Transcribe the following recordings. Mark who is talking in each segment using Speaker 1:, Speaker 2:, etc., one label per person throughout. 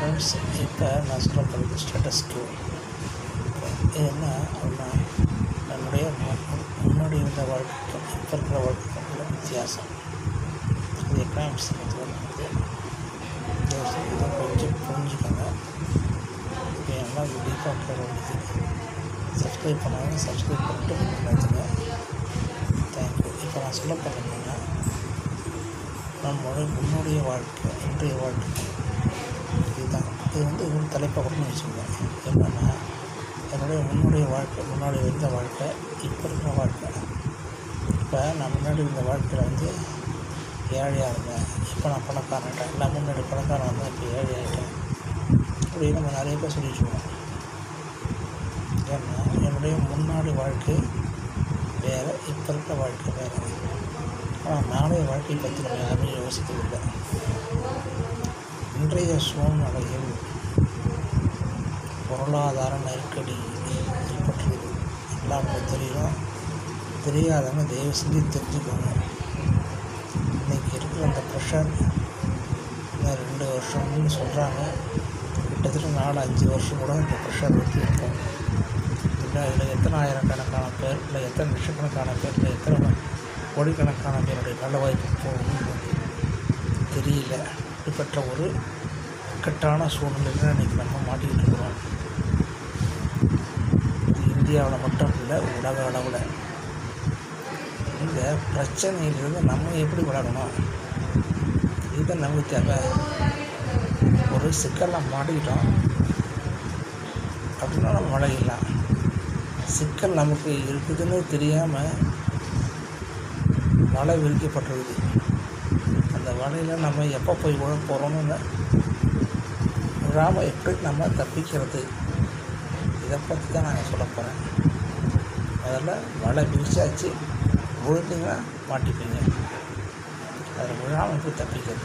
Speaker 1: friends இப்போ நான் சொல்ல போகிறது ஸ்டேட்டஸ் கியூ இது என்ன அப்படின்னா நம்முடைய மு- முன்னாடி இருந்த வாழ்க்கைக்கும் இப்போ இருக்கிற வாழ்க்கைக்கும் உள்ள வித்தியாசம் இது எக்கனாமிக்ஸ் வந்து இதை கொஞ்சம் புரிஞ்சுக்கோங்க இப்போ எல்லாம் டீப்பாக போட வேண்டியது சப்ஸ்கிரைப் பண்ணாங்க சப்ஸ்கிரைப் பண்ணிட்டு பார்த்துங்க தேங்க்யூ இப்போ நான் சொல்ல போகிறேன்னா நம்மளுடைய முன்னுடைய வாழ்க்கை இன்றைய வாழ்க்கை இதுதான் இது வந்து ஒரு தலைப்பை கூட வச்சுக்கோங்க என்னென்னா என்னுடைய முன்னுடைய வாழ்க்கை முன்னாடி இருந்த வாழ்க்கை இப்போ இருக்கிற வாழ்க்கை இப்போ நான் முன்னாடி இருந்த வாழ்க்கையில் வந்து ஏழையாக இருந்தேன் இப்போ நான் பணக்காரன்ட்டேன் நான் முன்னாடி பணக்காரன் இருந்தேன் இப்போ ஏழை ஆகிட்டேன் இப்படி நம்ம நிறைய பேர் சொல்லிட்டுருக்கோம் ஏன்னா என்னுடைய முன்னாடி வாழ்க்கை வேறு இப்போ இருக்கிற வாழ்க்கை வேறு ஆனால் நாளைய வாழ்க்கையை பற்றி நம்ம யாருமே யோசிக்கவில்லை இன்றைய சூழ்நிலையில் பொருளாதார நெருக்கடி ஏற்பட்டுள்ளது எல்லாம் உங்களுக்கு தெரியும் தெரியாதவங்க தயவு செஞ்சு தெரிஞ்சுக்கோங்க இன்றைக்கி இருக்கிற அந்த ப்ரெஷர் இன்னும் ரெண்டு வருஷம்னு சொல்கிறாங்க கிட்டத்தட்ட நாலு அஞ்சு வருஷம் கூட இந்த ப்ரெஷர் வந்து இருக்கும் இல்லை இதில் எத்தனை ஆயிரக்கணக்கான பேர் இல்லை எத்தனை லட்சக்கணக்கான பேர் இல்லை எத்தனை கோடிக்கணக்கான பேருடைய நல்ல வாய்ப்பு போகணும்னு தெரியல இப்படிப்பட்ட ஒரு இக்கட்டான சூழ்நிலையில் இன்றைக்கி நம்ம மாட்டிக்கிட்டு இருக்கிறோம் இது இந்தியாவில் மட்டும் இல்லை உலக அளவில் இந்த பிரச்சனையிலிருந்து நம்ம எப்படி விலகணும் இதுதான் நமக்கு தேவை ஒரு சிக்கலில் மாட்டிக்கிட்டோம் அப்படின்னா நம்ம விலகிடலாம் சிக்கல் நமக்கு இருக்குதுன்னு தெரியாமல் வலை விரிக்கப்பட்டிருக்குது அந்த வலையில் நம்ம எப்போ போய் விழ போகிறோம்னு விழாமல் எப்படி நம்ம தப்பிக்கிறது இதை பற்றி தான் நாங்கள் சொல்ல போகிறேன் முதல்ல வலை விரிச்சாச்சு விழுந்தீங்கன்னா மாட்டிப்பீங்க அதில் விழாமல் எப்படி தப்பிக்கிறது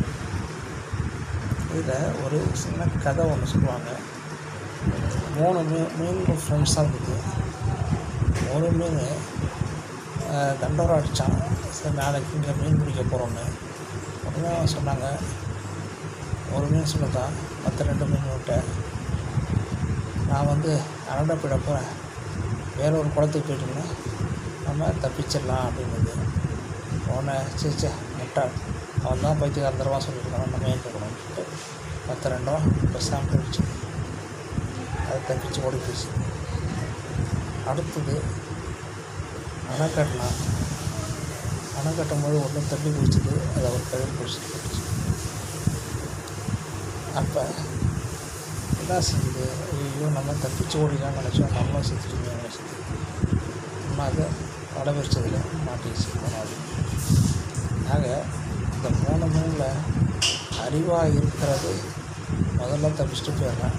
Speaker 1: இதில் ஒரு சின்ன கதை ஒன்று சொல்லுவாங்க மூணு மீன் மீன்கள் ஃப்ரெண்ட்ஸாக இருக்குது ஒரு மீன் அஹ், தண்டோரா அடித்தான் சரி நாளைக்கு இங்கே மீன் பிடிக்க போகிறோன்னு உடனே அவன் சொன்னாங்க ஒரு மீன் சொல்லுதான் மற்ற ரெண்டு மீன் விட்ட நான் வந்து அரண்டை போயிட போகிறேன் வேற ஒரு குளத்துக்கு போயிட்டோம்னா நம்ம தப்பிச்சிடலாம் அப்படின்னுது உடனே சரி சே முட்டாள் அவன் தான் பைத்தியக்காரன் தரவா சொல்லியிருக்கான் நம்ம ஏன் கேட்கணும்னு சொல்லிட்டு மற்ற ரெண்டும் பெருசாக போயிடுச்சு அது தப்பிச்சு ஓடி போயிடுச்சு அடுத்தது அணை கட்டலாம் அணை கட்டும்போது ஒன்றும் தண்ணி குடிச்சது அதை ஒரு கழுவி குடிச்சிட்டு போயிடுச்சு அப்போ என்ன செஞ்சுது ஐயோ நம்ம தப்பிச்சு ஓடிலாம் நினச்சோம் நம்ம செத்துட்டோமே நினச்சது நம்ம அதை வலை விரிச்சதில் மாட்டிச்சு போனாது ஆக இந்த மூணு மீனில் அறிவாக இருக்கிறது முதல்ல தப்பிச்சுட்டு போயிடலாம்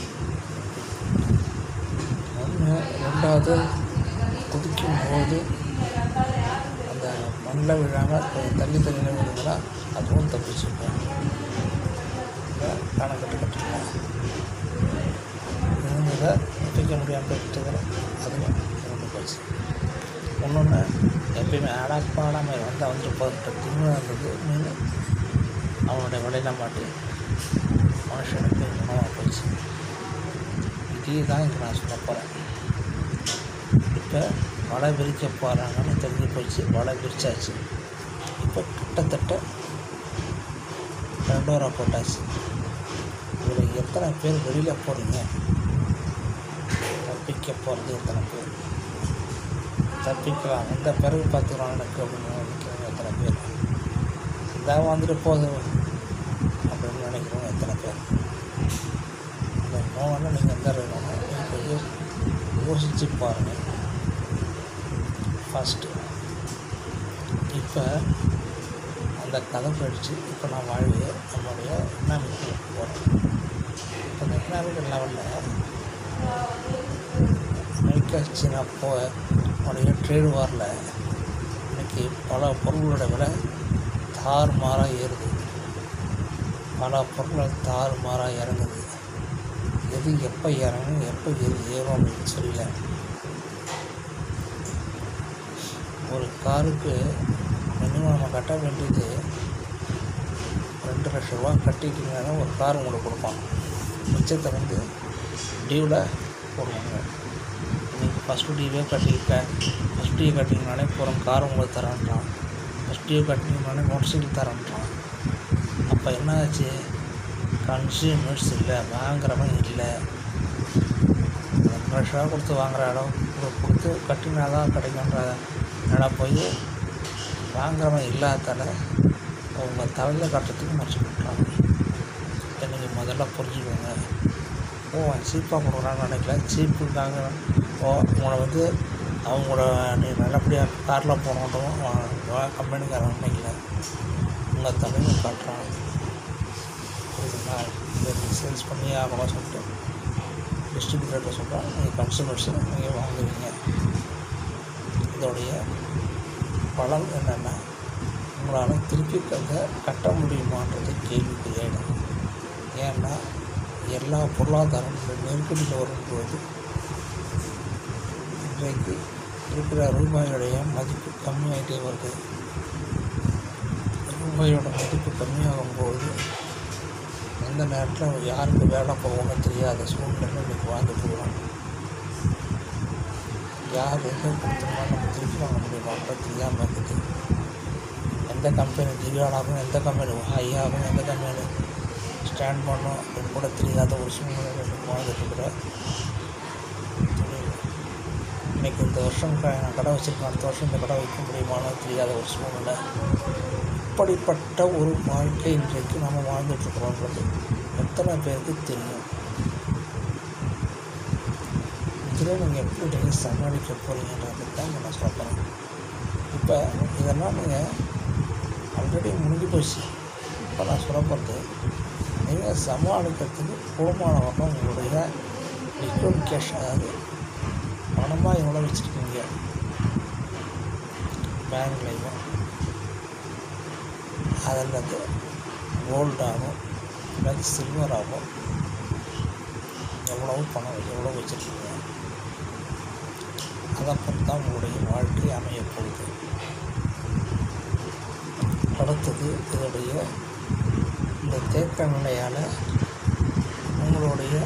Speaker 1: ஒன்று ரெண்டாவது குதிக்கும் போது அந்த மண்ணில் விழாமல் கொஞ்சம் தள்ளி தண்ணியில் விழுந்தா அதுவும் தப்பிச்சுப்பேன் கணக்கட்டு கட்டுக்கலாம் இருந்ததை தப்பிக்க முடியாமல் போயிட்டதில் அதுவும் இறந்து போச்சு இன்னொன்று எப்பயுமே அடப்பாடாமல் வந்து வந்துட்டு போகிற திமிழ் இருந்தது மீன் அவனுடைய வலையில் மாட்டி மனுஷனுக்கு உணவாக போச்சு இதே தான் இங்கே நான் சொல்ல போகிறேன் இப்போ வலை விரிக்க போகிறாங்கன்னு தெரிஞ்சு போச்சு வலை விரிச்சாச்சு இப்போ கிட்டத்தட்ட ரெண்டோரா போட்டாச்சு இதில் எத்தனை பேர் வெளியில் போகிறீங்க தப்பிக்க போகிறது எத்தனை பேர் தப்பிக்கலாம் இந்த பிறகு பார்த்துக்கலாம் எனக்கு அப்படின்னு நினைக்கிறவங்க எத்தனை பேர் இதாக வந்துட்டு போதும் அப்படின்னு நினைக்கிறவங்க எத்தனை பேர் இந்த நோவனை நீங்கள் எந்த இருக்கணும் நீங்கள் யோ யோசித்து பாருங்கள் ஃபஸ்ட்டு இப்போ அந்த கதை படித்து இப்போ நான் வாழ்விய நம்மளுடைய எக்கனாமிக் போகிறேன் இப்போ இந்த எக்கனாமிக் லெவலில் அமெரிக்கா சீனா போ உடைய ட்ரேட் வாரில் இன்னைக்கு பல பொருள்களோட விலை தாறுமாறாக ஏறுது பல பொருட்கள் தாறுமாறாக இறங்குது எது எப்போ இறங்கும் எப்போ எது ஏறும் அப்படின்னு சொல்லல ஒரு காருக்கு மினிமம் நம்ம கட்ட வேண்டியது ரெண்டு ரெண்டு லட்ச ரூபா கட்டிட்டீங்கன்னா ஒரு கார் உங்களுக்கு கொடுப்பான் மிச்சத்தை வந்து டியூவில் போடுவாங்க நீங்கள் ஃபஸ்ட்டு டியூவே கட்டிக்க ஃபஸ்ட் டியூ கட்டிங்கனாலே போகிறோம் கார் உங்களுக்கு தரேன்றான் ஃபஸ்ட் டியூ கட்டிங்கனாலே மோட்டர் சைக்கிள் தரேன்றான் அப்போ என்ன ஆச்சு கன்சியூமர்ஸ் இல்லை வாங்குறவன் இல்லை ரெண்டு லட்ச ரூபா கொடுத்து வாங்குற இடம் கொடு- கொடுத்து கட்டினா தான் கிடைக்குன்ற இடம் போய் வாங்குறவன் இல்லாதால அவங்க தலையில் கட்டுறதுக்கு முயற்சி பண்ணுறாங்க இதை நீங்கள் முதல்ல புரிஞ்சுக்கோங்க ஓ சீப்பாக கொடுக்குறான்னு நினைக்கல சீப்புக்காக ஓ உங்களை வந்து அவங்களோட நீ நல்லபடியாக காரில் போகணுன்றதும் கம்பெனிக்காரன் நினைக்கல உங்கள் தலையில் காட்டுறான் புரியுதுங்களா இதை நீங்கள் சேல்ஸ் பண்ணி ஆகணும் சொல்லிட்டு டிஸ்ட்ரிபியூட்டர்கிட்ட சொல்கிறோம் நீங்கள் கன்சூமர்ஸை நீங்கள் வாங்குவீங்க இதோடைய பலன் என்னென்னா உங்களால் திருப்பி அதை கட்ட முடியுமான்றது கேள்விக்குறியாயிடும் ஏன்னா எல்லா பொருளாதாரம் இந்த நெருக்கடியில் வரும்போது இன்றைக்கு இருக்கிற ரூபாயோடைய மதிப்பு கம்மியாகிட்டே வருது ரூபாயோட மதிப்பு கம்மியாகும்போது எந்த நேரத்தில் யாருக்கு வேலை போகணும்னு தெரியாத சூழ்நிலை இன்றைக்கி வாழ்ந்துட்டு இருக்கிறோம் யார் எங்கே கொடுத்தோம்னா நம்ம திருப்பி வாங்க முடியுமான்றது தெரியாமல் இருக்குது எந்த கம்பெனி திவ்யானாகும் எந்த கம்பெனி ஹையாகும் எந்த கம்பெனி ஸ்டாண்ட் பண்ணும் அப்படின்னு கூட தெரியாத ஒரு சூழ்நிலை இன்றைக்கி வாழ்ந்துட்டு இருக்கிற தொழில் இன்றைக்கி இந்த வருஷம் க- நான் கடை வச்சுருக்கேன் அடுத்த வருஷம் இந்த கடை வைக்க முடியுமான்னு தெரியாத ஒரு சூழ்நிலை இப்படிப்பட்ட ஒரு வாழ்க்கை இன்றைக்கு நம்ம வாழ்ந்துட்டுருக்குறோன்றது எத்தனை பேருக்கு தெரியும் இதில் நீங்கள் எப்படி நீங்கள் சமாளிக்க போகிறீங்கன்றது தான் நான் சொல்கிறேன் இப்போ இதெல்லாம் நீங்கள் ஆல்ரெடி முடிஞ்சு போச்சு இப்போ நான் சொல்ல போகிறது நீங்கள் சமாளிக்கிறதுக்கு போதுமானவங்க உங்களுடைய லிக்விட் கேஷ் அதாவது பணமாக எவ்வளோ வச்சுருக்கீங்க பேங்க்லேயும் அதில் கோல்டாகும் இல்லை சில்வராகும் எவ்வளவு பணம் எவ்வளோ வச்சுருக்கீங்க அதை பொறுத்து தான் உங்களுடைய வாழ்க்கை அமைய போகுது அடுத்தது இதோடைய இந்த தேக்க நிலையால் உங்களுடைய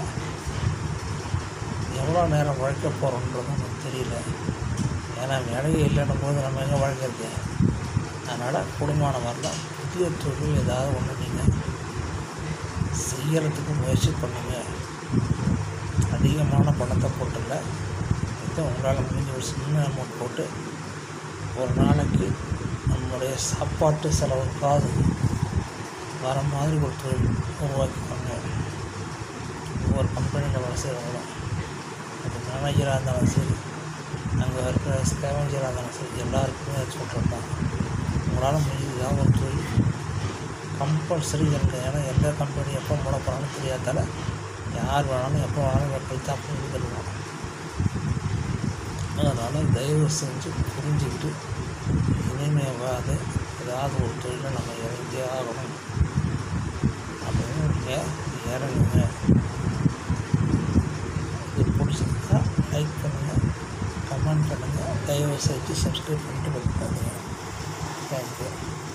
Speaker 1: எவ்வளோ நேரம் உழைக்க போகிறோன்றது நமக்கு தெரியல ஏன்னா வேலையே இல்லைன்னும் போது நம்ம எங்கே உழைக்கிறது அதனால் குடும்பமான வரலாம் புதிய தொழில் ஏதாவது ஒன்று நீங்கள் செய்யறதுக்கு முயற்சி பண்ணுங்க அதிகமான பணத்தை போட்டுல இது உங்களால் முடிஞ்ச ஒரு சின்ன அமௌண்ட் போட்டு ஒரு நாளைக்கு நம்மளுடைய சாப்பாட்டு செலவுக்காவது வர மாதிரி ஒரு தொழில் உருவாக்கிக்கோங்க ஒவ்வொரு கம்பெனியில் வேலை செய்கிறவங்களும் அது மேனேஜராக இருந்தாலும் சரி அங்கே இருக்கிற ஸ்கேவஞ்சராக இருந்தாலும் சரி எல்லாருக்குமே சொல்கிறது தான் உங்களால் முடிஞ்சதாக ஒரு தொழில் கம்பல்சரி இருக்குது ஏன்னா எந்த கம்பெனி எப்போ மூட போகிறான்னு தெரியாதால யார் வேணாலும் எப்போ வேணாலும் வெப்பல் தான் புரிஞ்சுக்கலாம் அதனால் தயவு செஞ்சு புரிஞ்சுக்கிட்டு இனிமேவாது ஏதாவது ஒரு தொழிலை நம்ம இறங்கி ஆகணும் அப்படின்னு நீங்கள் இறங்குங்க இது பிடிச்சிருந்தா லைக் பண்ணுங்கள் கமெண்ட் பண்ணுங்கள் தயவு செஞ்சு சப்ஸ்கிரைப் பண்ணிட்டு வைக்காதீங்க தேங்க்யூ